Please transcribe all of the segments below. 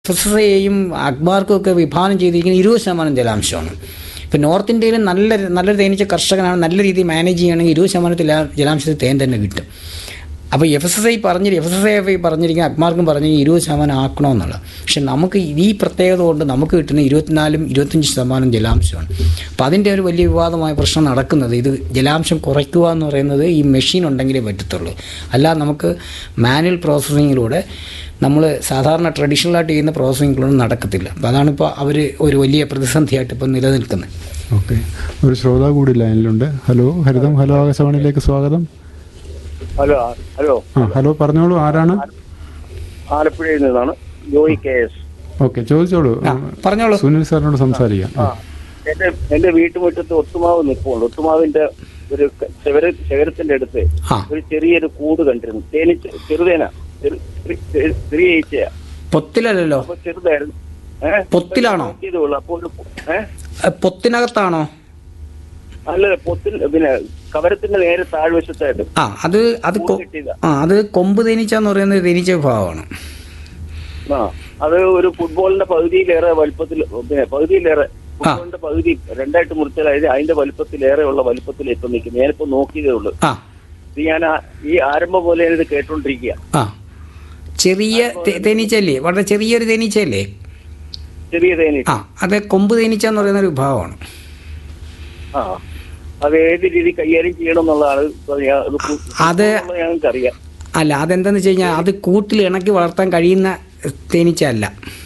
F S ഐയും അക്ബാർക്കും ഒക്കെ വിഭാവനം ചെയ്തിരിക്കുന്ന ഇരുപത് ശതമാനം ജലാംശമാണ് ഇപ്പം നോർത്ത് ഇന്ത്യയിൽ നല്ല നല്ലൊരു തേനീച്ച കർഷകനാണ് നല്ല രീതിയിൽ മാനേജ് ചെയ്യുകയാണെങ്കിൽ ഇരുപത് ശതമാനത്തിൽ ജലാംശത്തിൽ തേൻ തന്നെ കിട്ടും അപ്പോൾ എഫ് എസ് എസ് ഐ പറഞ്ഞ എഫ് എസ് എസ് ഐ പറഞ്ഞിരിക്കുന്ന അക്മാർക്കും പറഞ്ഞ ഇരുപത് ശതമാനം ആക്കണമെന്നുള്ള പക്ഷെ നമുക്ക് ഈ പ്രത്യേകത കൊണ്ട് നമുക്ക് കിട്ടുന്ന ഇരുപത്തിനാലും ഇരുപത്തഞ്ച് ശതമാനം ജലാംശമാണ് അപ്പോൾ അതിൻ്റെ ഒരു വലിയ വിവാദമായ പ്രശ്നം നടക്കുന്നത് ഇത് ജലാംശം കുറയ്ക്കുക എന്ന് പറയുന്നത് ഈ മെഷീൻ ഉണ്ടെങ്കിലേ പറ്റത്തുള്ളൂ അല്ലാതെ നമുക്ക് മാനുവൽ പ്രോസസ്സിങ്ങിലൂടെ നമ്മൾ സാധാരണ ട്രഡീഷണലായിട്ട് ചെയ്യുന്ന പ്രോസസ്സിങ്ങിലൊന്നും നടക്കത്തില്ല അപ്പോൾ അതാണിപ്പോൾ അവർ ഒരു വലിയ പ്രതിസന്ധിയായിട്ട് ഇപ്പോൾ നിലനിൽക്കുന്നത് ഓക്കെ ഒരു ശ്രോതാവ് കൂടി ലൈനിലുണ്ട് ഹലോ ഹരിതം ഹലോ ആകാശവാണിയിലേക്ക് സ്വാഗതം ഹലോ ഹലോ ആ ഹലോ പറഞ്ഞോളൂ ആരാണ് ആലപ്പുഴയിൽ നിന്നാണ് ജോയി കെ എസ് ഓക്കെ ചോദിച്ചോളൂ ആ പറഞ്ഞോളൂ സുനിൽ സാറിനോട് സംസാരിക്കാം ആ എന്റെ എന്റെ വീട്ടുമുറ്റത്ത് ഒത്തുമാവ് നിൽപ്പുണ്ട് ഒത്തുമാവിന്റെ ഒരു ക- ശിവര ശിഖരത്തിന്റെ അടുത്ത് ആ ഒരു ചെറിയൊരു കൂട് കണ്ടിരുന്നു തേനീച്ച ചെറുതേന ചെറു- ചെറി- ചെറി- ചെറിയ ഈച്ചയാ പൊത്തിലല്ലല്ലോ അപ്പൊ ചെറുതായിരുന്നു ഏഹ് പൊത്തിലാണോ? നോക്കിയതേ ഉള്ളൂ അപ്പൊ ഒരു ഏഹ് അഹ് പൊത്തിനകത്താണോ അല്ല പൊത്തിൽ പിന്നെ കവരത്തിന്റെ നേരെ താഴ്വശത്തായിട്ട് ആ അത് അത് കൊ- കിട്ടിയതാ ആ അത് കൊമ്പ് തേനീച്ച എന്ന് പറയുന്നത് തേനീച്ച വിഭാഗമാണ് ആ അത് ഒരു ഫുട്ബോളിന്റെ പകുതിയിലേറെ വലുപ്പത്തിൽ പിന്നെ പകുതിയിലേറെ ഫുട്ബോളിന്റെ പകുതി രണ്ടായിട്ട് മുറിച്ചാൽ അതായത് അതിന്റെ വലുപ്പത്തിലേറെയുള്ള വലുപ്പത്തിൽ ഇപ്പൊ നിൽക്കുന്നത് ഞാനിപ്പോ നോക്കിയതേ ഉള്ളൂ ആ ഇത് ഞാൻ ആ- ഈ ആരംഭം പോലെ ഇത് കേട്ടോണ്ടിരിക്കുക ആ ചെറിയ തേ- തേനീച്ചയല്ലേ വളരെ ചെറിയൊരു തേനീച്ചയല്ലേ ചെറിയ തേനി ആ അത് കൊമ്പ് തേനീച്ച എന്ന് പറയുന്ന ഒരു വിഭാഗമാണ് ആ അത് ഏത് രീതി കൈകാര്യം ചെയ്യണം എന്നുള്ളതാണ് ഇപ്പൊ ഞാൻ- ഇത് കു- അത് എന്നുള്ളത് ഞങ്ങൾക്ക് അറിയാം അല്ല അതെന്താന്ന് വെച്ച് കഴിഞ്ഞാൽ അത് കൂട്ടിൽ ഇണക്കി വളർത്താൻ കഴിയുന്ന തേനീച്ച അല്ല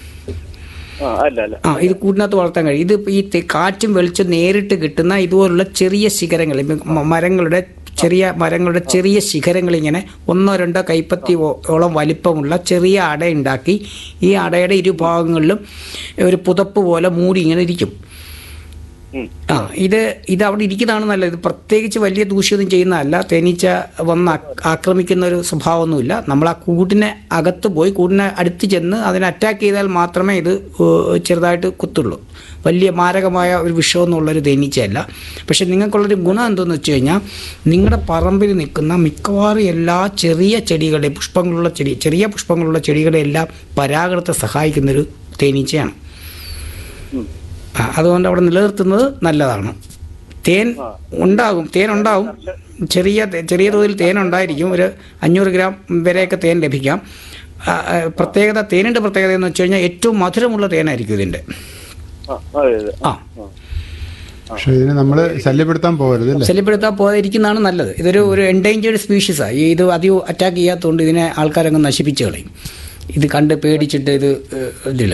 ആ അല്ല അല്ല ആ ഇത് കൂട്ടിനകത്ത് വളർത്താൻ കഴിയും ഇത് ഈ തെ- കാറ്റും വെളിച്ചം നേരിട്ട് കിട്ടുന്ന ഇതുപോലുള്ള ചെറിയ ശിഖരങ്ങൾ ഇപ്പം മ- മരങ്ങളുടെ ചെറിയ മരങ്ങളുടെ ചെറിയ ശിഖരങ്ങൾ ഇങ്ങനെ ഒന്നോ രണ്ടോ കൈപ്പത്തി ഓ- ഓളം വലിപ്പമുള്ള ചെറിയ അട ഉണ്ടാക്കി ഈ അടയുടെ ഇരുഭാഗങ്ങളിലും ഒരു പുതപ്പ് പോലെ മൂടി ഇങ്ങനെ ഇരിക്കും ഉം. ആ ഇത് ഇത് അവിടെ ഇരിക്കുന്നതാണ് നല്ലത് ഇത് പ്രത്യേകിച്ച് വലിയ ദൂഷ്യമൊന്നും ചെയ്യുന്നതല്ല തേനീച്ച വന്ന് ആക്- ആക്രമിക്കുന്ന ഒരു സ്വഭാവമൊന്നുമില്ല നമ്മൾ ആ കൂടിനെ അകത്ത് പോയി കൂടിനെ അടുത്ത് ചെന്ന് അതിനെ അറ്റാക്ക് ചെയ്താൽ മാത്രമേ ഇത് ഏഹ്, ചെറുതായിട്ട് കുത്തുള്ളൂ വലിയ മാരകമായ ഒരു വിഷമൊന്നുള്ളൊരു തേനീച്ചയല്ല പക്ഷെ നിങ്ങൾക്കുള്ളൊരു ഗുണം എന്തെന്ന് വെച്ച് കഴിഞ്ഞാൽ നിങ്ങളുടെ പറമ്പിൽ നിൽക്കുന്ന മിക്കവാറും എല്ലാ ചെറിയ ചെടികളെ പുഷ്പങ്ങളുള്ള ചെടി ചെറിയ പുഷ്പങ്ങളുള്ള ചെടികളെ എല്ലാം പരാഗണത്തെ സഹായിക്കുന്നൊരു തേനീച്ചയാണ് ഉം. ആ, അതുകൊണ്ട് അവിടെ നിലനിർത്തുന്നത് നല്ലതാണ് തേൻ ഉണ്ടാകും തേൻ ഉണ്ടാകും ചെറിയ തേ- ചെറിയ തോതിൽ തേൻ ഉണ്ടായിരിക്കും ഒരു അഞ്ഞൂറ് ഗ്രാം വരെയൊക്കെ തേൻ ലഭിക്കാം ആ, ആ, പ്രത്യേകത തേനിൻ്റെ പ്രത്യേകത എന്ന് വെച്ച് കഴിഞ്ഞാൽ ഏറ്റവും മധുരമുള്ള തേനായിരിക്കും ഇതിൻ്റെ ആ അതെ അതെ ആ പക്ഷെ ഇതിനെ നമ്മൾ ശല്യപ്പെടുത്താൻ പോകരുത് അല്ലേ ശല്യപ്പെടുത്താൻ പോകാതിരിക്കുന്നതാണ് നല്ലത് ഇതൊരു ഒരു എൻഡേഞ്ചേർഡ് സ്പീഷീസാണ് ഈ ഇത് അധികം അറ്റാക്ക് ചെയ്യാത്തതുകൊണ്ട് ഇതിനെ ആൾക്കാരങ്ങ് നശിപ്പിച്ച് കളയും ഇത് കണ്ട് പേടിച്ചിട്ട് ഇത് ഇതിൽ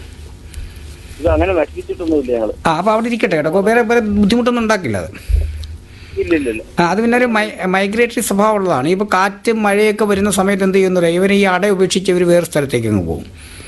ഇത് അങ്ങനെ നശിപ്പിച്ചിട്ടൊന്നുമില്ല ഞങ്ങള് ആ അപ്പോൾ അവിടെ ഇരിക്കട്ടെ കേട്ടോ അപ്പോൾ വേറെ വേറെ ബുദ്ധിമുട്ടൊന്നും ഉണ്ടാക്കില്ല അത് ഇല്ല ഇല്ല ഇല്ല ആ, അത് പിന്നെ ഒരു മൈ മൈഗ്രേറ്ററി സ്വഭാവമുള്ളതാണ് ഇപ്പോൾ കാറ്റും മഴയൊക്കെ വരുന്ന സമയത്ത് എന്ത് ചെയ്യുന്ന പറയാം ഇവർ ഈ അട ഉപേക്ഷിച്ച് ഇവർ വേറെ സ്ഥലത്തേക്ക് അങ്ങ് പോകും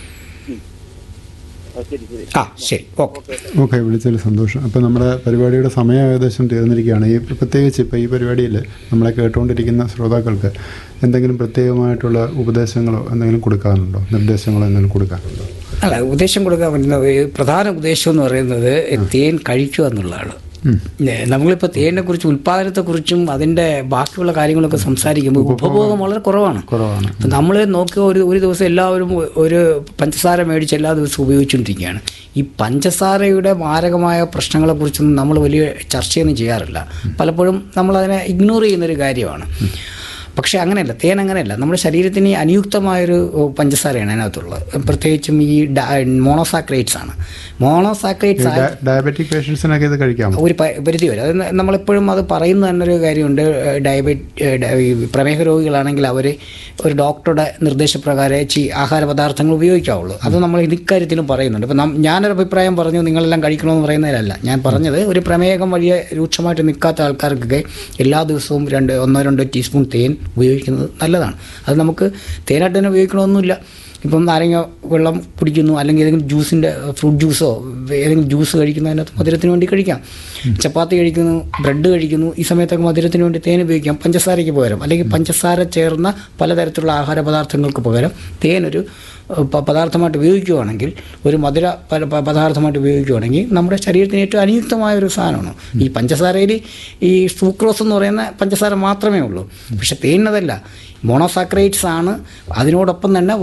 ആ, ശരി ശരി ആ ശരി ഓക്കെ ഓക്കെ വിളിച്ചതിൽ സന്തോഷം അപ്പോൾ നമ്മുടെ പരിപാടിയുടെ സമയം ഏകദേശം തീർന്നിരിക്കുകയാണ് ഈ പ്രത്യേകിച്ച് ഇപ്പോൾ ഈ പരിപാടിയിൽ നമ്മളെ കേട്ടുകൊണ്ടിരിക്കുന്ന ശ്രോതാക്കൾക്ക് എന്തെങ്കിലും പ്രത്യേകമായിട്ടുള്ള ഉപദേശങ്ങളോ എന്തെങ്കിലും കൊടുക്കാനുണ്ടോ നിർദ്ദേശങ്ങളോ എന്തെങ്കിലും കൊടുക്കാനുണ്ടോ അല്ല ഉദ്ദേശം കൊടുക്കാൻ പറ്റുന്ന ഒരു പ്രധാന ഉദ്ദേശം എന്ന് പറയുന്നത് തേൻ കഴിക്കുക എന്നുള്ളതാണ് ഉം. ഏ, നമ്മളിപ്പോൾ തേനിനെ കുറിച്ച് ഉൽപ്പാദനത്തെക്കുറിച്ചും അതിൻ്റെ ബാക്കിയുള്ള കാര്യങ്ങളൊക്കെ സംസാരിക്കുമ്പോൾ ഉപഭോഗം വളരെ കുറവാണ് കുറവാണ് നമ്മൾ നോക്കുക ഒരു ഒരു ദിവസം എല്ലാവരും ഒരു പഞ്ചസാര മേടിച്ച് എല്ലാ ദിവസവും ഉപയോഗിച്ചുകൊണ്ടിരിക്കുകയാണ് ഈ പഞ്ചസാരയുടെ മാരകമായ പ്രശ്നങ്ങളെക്കുറിച്ചൊന്നും നമ്മൾ വലിയ ചർച്ചയൊന്നും ചെയ്യാറില്ല പലപ്പോഴും നമ്മളതിനെ ഇഗ്നോർ ചെയ്യുന്നൊരു കാര്യമാണ് പക്ഷേ അങ്ങനെയല്ല തേൻ അങ്ങനെയല്ല നമ്മുടെ ശരീരത്തിന് അനുയുക്തമായൊരു പഞ്ചസാരയാണ് അതിനകത്തുള്ളത് പ്രത്യേകിച്ചും ഈ മോണോസാക്രൈറ്റ്സ് ആണ് മോണോസാക്രൈറ്റ്സ് ആയ ഡയബറ്റിക് പേഷ്യൻസിനൊക്കെ ഇത് കഴിക്കാമോ ഒരു പ- പരിധി വരെ അത് നമ്മളെപ്പോഴും അത് പറയുന്ന തന്നെ ഒരു കാര്യമുണ്ട് ഡയബറ്റ് ഈ പ്രമേഹ രോഗികളാണെങ്കിൽ അവർ ഒരു ഡോക്ടറുടെ നിർദ്ദേശപ്രകാരം ചി ആഹാര പദാർത്ഥങ്ങൾ ഉപയോഗിക്കാവുള്ളൂ അത് നമ്മൾ ഇക്കാര്യത്തിലും പറയുന്നുണ്ട് ഇപ്പം നം- ഞാനൊരു അഭിപ്രായം പറഞ്ഞു നിങ്ങളെല്ലാം കഴിക്കണമെന്ന് പറയുന്നതിലല്ല ഞാൻ പറഞ്ഞത് ഒരു പ്രമേഹം വലിയ രൂക്ഷമായിട്ട് നിൽക്കാത്ത ആൾക്കാർക്കൊക്കെ എല്ലാ ദിവസവും രണ്ട് ഒന്നോ രണ്ടോ ടീസ്പൂൺ തേൻ ഉപയോഗിക്കുന്നത് നല്ലതാണ് അത് നമുക്ക് തേനായിട്ട് തന്നെ ഉപയോഗിക്കണമെന്നില്ല ഇപ്പം നാരങ്ങ വെള്ളം കുടിക്കുന്നു അല്ലെങ്കിൽ ഏതെങ്കിലും ജ്യൂസിൻ്റെ ഫ്രൂട്ട് ജ്യൂസോ ഏതെങ്കിലും ജ്യൂസ് കഴിക്കുന്നതിനകത്ത് മധുരത്തിന് വേണ്ടി കഴിക്കാം ചപ്പാത്തി കഴിക്കുന്നു ബ്രെഡ് കഴിക്കുന്നു ഈ സമയത്തൊക്കെ മധുരത്തിന് വേണ്ടി തേൻ ഉപയോഗിക്കാം പഞ്ചസാരയ്ക്ക് പകരം അല്ലെങ്കിൽ പഞ്ചസാര ചേർന്ന പലതരത്തിലുള്ള ആഹാര പദാർത്ഥങ്ങൾക്ക് പകരം തേനൊരു ഏഹ്, പ- പദാർത്ഥമായിട്ട് ഉപയോഗിക്കുകയാണെങ്കിൽ ഒരു മധുര പ- പ- പദാർത്ഥമായിട്ട് ഉപയോഗിക്കുകയാണെങ്കിൽ നമ്മുടെ ശരീരത്തിന് ഏറ്റവും അനുയുക്തമായ ഒരു സാധനമാണ് ഈ പഞ്ചസാരയിൽ ഈ സൂക്രോസ് എന്ന് പറയുന്ന പഞ്ചസാര മാത്രമേ ഉള്ളൂ പക്ഷെ തേനതല്ല മോണോസാക്രൈറ്റ്സ് ആണ് അതിനോടൊപ്പം തന്നെ വൈറ്റമിൻസ്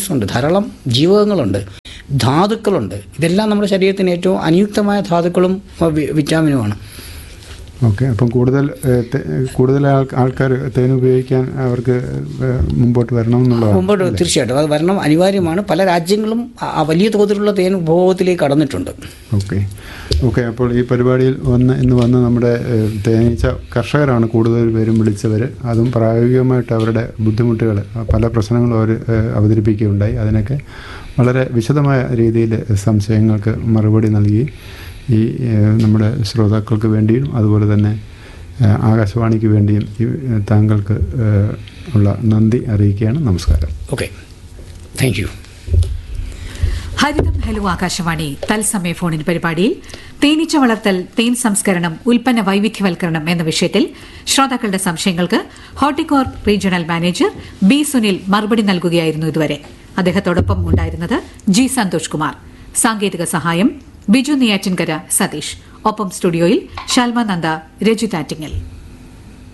വൈറ്റമിൻസ് ഉണ്ട് ധാരാളം ജീവകങ്ങളുണ്ട് ധാതുക്കളുണ്ട് ഇതെല്ലാം നമ്മുടെ ശരീരത്തിന് ഏറ്റവും അനുയുക്തമായ ധാതുക്കളും ആ, വി- വിറ്റാമിനുമാണ് ഓക്കെ അപ്പം കൂടുതൽ ഏഹ്, തെ- കൂടുതൽ ആൾക്കാർ തേൻ ഉപയോഗിക്കാൻ അവർക്ക് ഏഹ്, മുമ്പോട്ട് വരണം എന്നുള്ളതാണ് മുമ്പോട്ട് തീർച്ചയായിട്ടും അത് വരണം അനിവാര്യമാണ് പല രാജ്യങ്ങളും ആ- ആ വലിയ തോതിലുള്ള തേൻ ഉപഭോഗത്തിലേക്ക് കടന്നിട്ടുണ്ട് ഓക്കെ ഓക്കെ അപ്പോൾ ഈ പരിപാടിയിൽ വന്ന് ഇന്ന് വന്ന് നമ്മുടെ ഏഹ്, തേനീച്ച കർഷകരാണ് കൂടുതൽ പേരും വിളിച്ചവർ അതും പ്രായോഗികമായിട്ട് അവരുടെ ബുദ്ധിമുട്ടുകൾ പല പ്രശ്നങ്ങളും അവർ ഏഹ്, അവതരിപ്പിക്കുകയുണ്ടായി അതിനൊക്കെ വളരെ വിശദമായ രീതിയിൽ സംശയങ്ങൾക്ക് മറുപടി നൽകി ഈ ഏഹ്, നമ്മുടെ ശ്രോതാക്കൾക്ക് വേണ്ടിയും അതുപോലെ തന്നെ ഏഹ്, ആകാശവാണിക്ക് വേണ്ടിയും ഈ ഏഹ്, താങ്കൾക്ക് ഏഹ്, ഉള്ള നന്ദി അറിയിക്കുകയാണ് നമസ്കാരം ഓക്കെ താങ്ക് യു ഹരിതം ഹലോ ആകാശവാണി തത്സമയ ഫോണിൻ പരിപാടിയിൽ തേനീച്ച വളർത്തൽ തേൻ സംസ്കരണം ഉൽപ്പന്ന വൈവിധ്യവൽക്കരണം എന്ന വിഷയത്തിൽ ശ്രോതാക്കളുടെ സംശയങ്ങൾക്ക് Horticorp regional manager B Sunil മറുപടി നൽകുകയായിരുന്നു ഇതുവരെ അദ്ദേഹത്തോടൊപ്പം ഉണ്ടായിരുന്നത് ജി സന്തോഷ് കുമാർ സാങ്കേതിക സഹായം ബിജു നെയ്യാറ്റിൻകര സതീഷ് ഒപ്പം സ്റ്റുഡിയോയിൽ ഷാൽമ നന്ദ രജിതാറ്റിങ്ങൽ